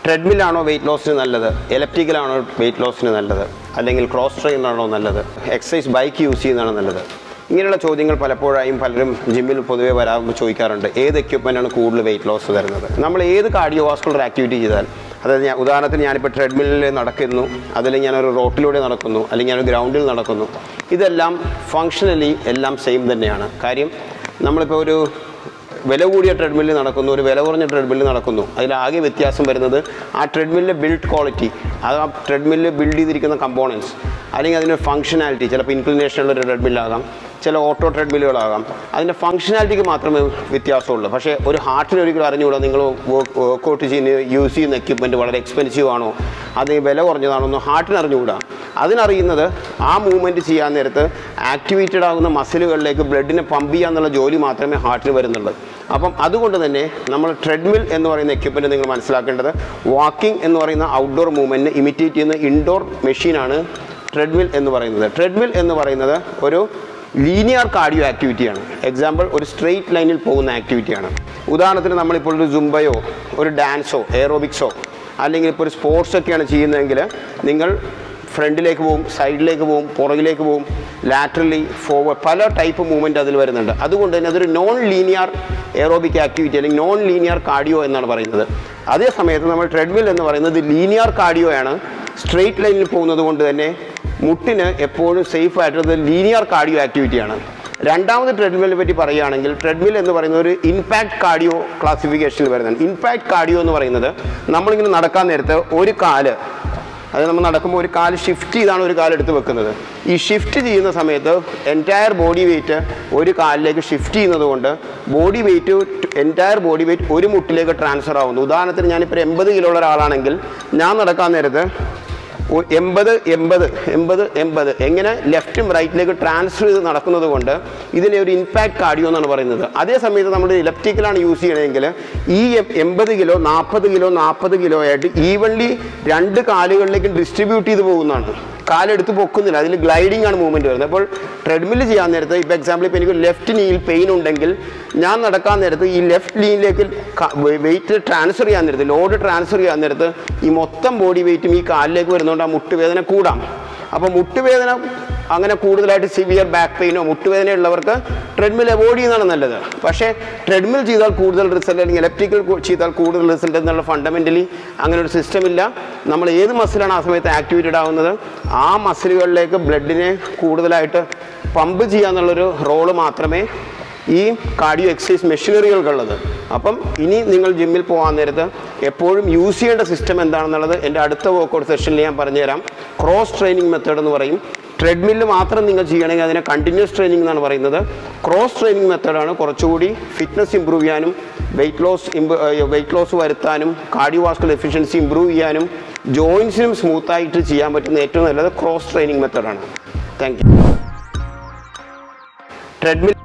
ട്രെഡ്മില്ലാണോ wait ലോസിന് നല്ലത് എലക്ട്രിക്കലാണോ wait ലോസിന് നല്ലത് അല്ലെങ്കിൽ ക്രോസ് ട്രെയിനാണോ നല്ലത് എക്സസൈസ് ബൈക്ക് യൂസ് ചെയ്യുന്നതാണോ നല്ലത് ഇങ്ങനെയുള്ള ചോദ്യങ്ങൾ പലപ്പോഴായും പലരും ജിമ്മിൽ പൊതുവെ വരാറുമ്പോൾ ചോദിക്കാറുണ്ട് ഏത് എക്യുപ്മെൻ്റാണ് കൂടുതൽ വെയിറ്റ് ലോസ് തരുന്നത് നമ്മൾ ഏത് കാർഡിയോവാസ്കുലർ ആക്ടിവിറ്റി ചെയ്താൽ അതായത് ഞാൻ ഉദാഹരണത്തിന് ഞാനിപ്പോൾ ട്രെഡ്മില്ലിൽ നടക്കുന്നു അതിൽ ഞാനൊരു റോട്ടിലൂടെ നടക്കുന്നു അല്ലെങ്കിൽ ഞാനൊരു ഗ്രൗണ്ടിൽ നടക്കുന്നു ഇതെല്ലാം ഫങ്ഷണലി എല്ലാം സെയിം തന്നെയാണ് കാര്യം നമ്മളിപ്പോൾ ഒരു വില കൂടിയ ട്രെഡ്മില്ലിൽ നടക്കുന്നു ഒരു വില കുറഞ്ഞ ട്രെഡ്മില്ലിൽ നടക്കുന്നു അതിലാകെ വ്യത്യാസം വരുന്നത് ആ ട്രെഡ്മില്ലിൻ്റെ ബിൽഡ് ക്വാളിറ്റി അത് ആ ട്രെഡ്മില്ലിൽ ബിൽഡ് ചെയ്തിരിക്കുന്ന കമ്പോണൻസ് അല്ലെങ്കിൽ അതിൻ്റെ ഫങ്ഷനാലിറ്റി ചിലപ്പോൾ ഇൻക്ലിനേഷനുള്ള ഒരു ട്രെഡ്മില്ലാകാം ചില ഓട്ടോ ട്രെഡ്മില്ലുകളാകാം അതിൻ്റെ ഫങ്ഷനാലിറ്റിക്ക് മാത്രമേ വ്യത്യാസമുള്ളൂ പക്ഷേ ഒരു ഹാർട്ടിന് ഒരിക്കലും അറിഞ്ഞുകൂടാ നിങ്ങൾ വർക്കൗട്ട് ചെയ്യുന്ന യൂസ് ചെയ്യുന്ന എക്യുപ്മെൻറ്റ് വളരെ എക്സ്പെൻസീവ് ആണോ അത് വില കുറഞ്ഞതാണോ എന്ന് ഹാർട്ടിന് അറിഞ്ഞുകൂടാ അതിനറിയുന്നത് ആ മൂവ്മെൻറ്റ് ചെയ്യാൻ നേരത്ത് ആക്ടിവേറ്റഡ് ആകുന്ന മസിലുകളിലേക്ക് ബ്ലഡിനെ പമ്പ് ചെയ്യാന്നുള്ള ജോലി മാത്രമേ ഹാർട്ടിന് വരുന്നുള്ളൂ അപ്പം അതുകൊണ്ട് തന്നെ നമ്മൾ ട്രെഡ്മിൽ എന്ന് പറയുന്ന എക്യുപ്മെൻറ്റ് നിങ്ങൾ മനസ്സിലാക്കേണ്ടത് വാക്കിംഗ് എന്ന് പറയുന്ന ഔട്ട്ഡോർ മൂവ്മെൻറ്റിനെ ഇമിറ്റേറ്റ് ചെയ്യുന്ന ഇൻഡോർ മെഷീനാണ് ട്രെഡ്മിൽ എന്ന് പറയുന്നത് ട്രെഡ്മിൽ എന്ന് പറയുന്നത് ഒരു ലീനിയർ കാർഡിയോ ആക്ടിവിറ്റിയാണ് എക്സാമ്പിൾ ഒരു സ്ട്രെയിറ്റ് ലൈനിൽ പോകുന്ന ആക്ടിവിറ്റിയാണ് ഉദാഹരണത്തിന് നമ്മളിപ്പോൾ ഒരു ജുംബയോ ഒരു ഡാൻസോ എയറോബിക്സോ അല്ലെങ്കിൽ ഇപ്പോൾ ഒരു സ്പോർട്സ് ഒക്കെയാണ് ചെയ്യുന്നതെങ്കിൽ നിങ്ങൾ ഫ്രണ്ടിലേക്ക് പോവും സൈഡിലേക്ക് പോവും പുറകിലേക്ക് പോവും ലാറ്ററലി ഫോർവേഡ് പല ടൈപ്പ് മൂവ്മെൻറ്റ് അതിൽ വരുന്നുണ്ട് അതുകൊണ്ട് തന്നെ അതൊരു നോൺ ലീനിയർ എയറോബിക് ആക്ടിവിറ്റി അല്ലെങ്കിൽ നോൺ ലീനിയർ കാർഡിയോ എന്നാണ് പറയുന്നത് അതേ സമയത്ത് നമ്മൾ ട്രെഡ്മിൽ എന്ന് പറയുന്നത് ലീനിയർ കാർഡിയോയാണ് സ്ട്രെയിറ്റ് ലൈനിൽ പോകുന്നത് കൊണ്ട് തന്നെ മുട്ടിന് എപ്പോഴും സേഫ് ആയിട്ടുള്ളത് ലീനിയർ കാർഡിയോ ആക്ടിവിറ്റിയാണ് രണ്ടാമത് ട്രെഡ്മിലിനെ പറ്റി പറയുകയാണെങ്കിൽ ട്രെഡ്മിൽ എന്ന് പറയുന്നത് ഒരു ഇമ്പാക്ട് കാർഡിയോ ക്ലാസിഫിക്കേഷനിൽ വരുന്നതാണ് ഇമ്പാക്ട് കാർഡിയോ എന്ന് പറയുന്നത് നമ്മളിങ്ങനെ നടക്കാൻ നേരത്ത് ഒരു കാല് അത് നമ്മൾ നടക്കുമ്പോൾ ഒരു കാല് ഷിഫ്റ്റ് ചെയ്താണ് ഒരു കാല് എടുത്ത് വെക്കുന്നത് ഈ ഷിഫ്റ്റ് ചെയ്യുന്ന സമയത്ത് എൻറ്റയർ ബോഡി വെയിറ്റ് ഒരു കാലിലേക്ക് ഷിഫ്റ്റ് ചെയ്യുന്നത് കൊണ്ട് body weight entire body weight ഒരു മുട്ടിലേക്ക് ട്രാൻസ്ഫർ ആവുന്നു ഉദാഹരണത്തിന് ഞാനിപ്പോൾ എൺപത് കിലോ ഉള്ള ഒരാളാണെങ്കിൽ ഞാൻ നടക്കാൻ നേരത്ത് ഒ- എൺപത് എൺപത് എൺപത് എൺപത് എങ്ങനെ ലെഫ്റ്റും റൈറ്റിലേക്ക് ട്രാൻസ്ഫർ ചെയ്ത് നടക്കുന്നത് കൊണ്ട് ഇതിനെ ഒരു ഇമ്പാക്ട് കാർഡിയോ എന്നാണ് പറയുന്നത് അതേ സമയത്ത് നമ്മൾ ഇലക്ട്രിക്കലാണ് യൂസ് ചെയ്യണമെങ്കിൽ ഈ എ- എൺപത് കിലോ നാൽപ്പത് കിലോ നാൽപ്പത് കിലോ ആയിട്ട് ഈവൻലി രണ്ട് കാലുകളിലേക്കും ഡിസ്ട്രിബ്യൂട്ട് ചെയ്ത് പോകുന്നതാണ് കാലെടുത്ത് പൊക്കുന്നില്ല അതിൽ ഗ്ലൈഡിംഗ് ആണ് മൂവ്മെൻറ്റ് വരുന്നത് അപ്പോൾ ട്രെഡ്മില്ല് ചെയ്യാൻ നേരത്ത് ഇപ്പോൾ എക്സാമ്പിൾ ഇപ്പോൾ എനിക്ക് ലെഫ്റ്റ് നീയിൽ പെയിൻ ഉണ്ടെങ്കിൽ ഞാൻ നടക്കാൻ നേരത്ത് ഈ ലെഫ്റ്റ് ലീനിലേക്ക് വെയിറ്റ് ട്രാൻസ്ഫർ ചെയ്യാൻ നേരത്ത് ലോഡ് ട്രാൻസ്ഫർ ചെയ്യാൻ നേരത്ത് ഈ മൊത്തം ബോഡി വെയിറ്റും ഈ കാലിലേക്ക് വരുന്നതുകൊണ്ട് ആ മുട്ടുവേദന കൂടാം അപ്പോൾ മുട്ടുവേദന അങ്ങനെ കൂടുതലായിട്ട് സിവിയർ ബാക്ക് പെയിനോ മുട്ടുവേദന ഉള്ളവർക്ക് ട്രെഡ്മിൽ അവോയ്ഡ് ചെയ്യുന്നതാണ് നല്ലത് പക്ഷേ ട്രെഡ്മിൽ ചെയ്താൽ കൂടുതൽ റിസൾട്ട് അല്ലെങ്കിൽ ഇലക്ട്രിക്കൽ ചെയ്താൽ കൂടുതൽ റിസൾട്ട് എന്നുള്ള ഫണ്ടമെൻ്റലി അങ്ങനെ ഒരു സിസ്റ്റം ഇല്ല നമ്മൾ ഏത് മസിലാണ് ആ സമയത്ത് ആക്ടിവേറ്റഡ് ആവുന്നത് ആ മസിലുകളിലേക്ക് ബ്ലഡിനെ കൂടുതലായിട്ട് പമ്പ് ചെയ്യാന്നുള്ളൊരു റോള് മാത്രമേ ഈ കാർഡിയോ എക്സസൈസ് മെഷീനറികൾക്കുള്ളത് അപ്പം ഇനി നിങ്ങൾ ജിമ്മിൽ പോകാൻ നേരത്ത് എപ്പോഴും യൂസ് ചെയ്യേണ്ട സിസ്റ്റം എന്താണെന്നുള്ളത് എൻ്റെ അടുത്ത വർക്കൗട്ട് സെഷനിൽ ഞാൻ പറഞ്ഞുതരാം ക്രോസ് ട്രെയിനിങ് മെത്തേഡ് എന്ന് പറയും ട്രെഡ്മില്ല് മാത്രം നിങ്ങൾ ചെയ്യണമെങ്കിൽ അതിനെ കണ്ടിന്യൂസ് ട്രെയിനിങ് എന്നാണ് പറയുന്നത് ക്രോസ് ട്രെയിനിങ് മെത്തേഡാണ് കുറച്ചുകൂടി ഫിറ്റ്നസ് ഇമ്പ്രൂവ് ചെയ്യാനും വെയിറ്റ് ലോസ് വെയിറ്റ് ലോസ് വരുത്താനും കാർഡിയോവാസ്കുലർ എഫിഷ്യൻസി ഇമ്പ്രൂവ് ചെയ്യാനും ജോയിൻസിനും സ്മൂത്തായിട്ട് ചെയ്യാൻ പറ്റുന്ന ഏറ്റവും നല്ലത് ക്രോസ് ട്രെയിനിങ് മെത്തേഡാണ് താങ്ക് യു ട്രെഡ്മിൽ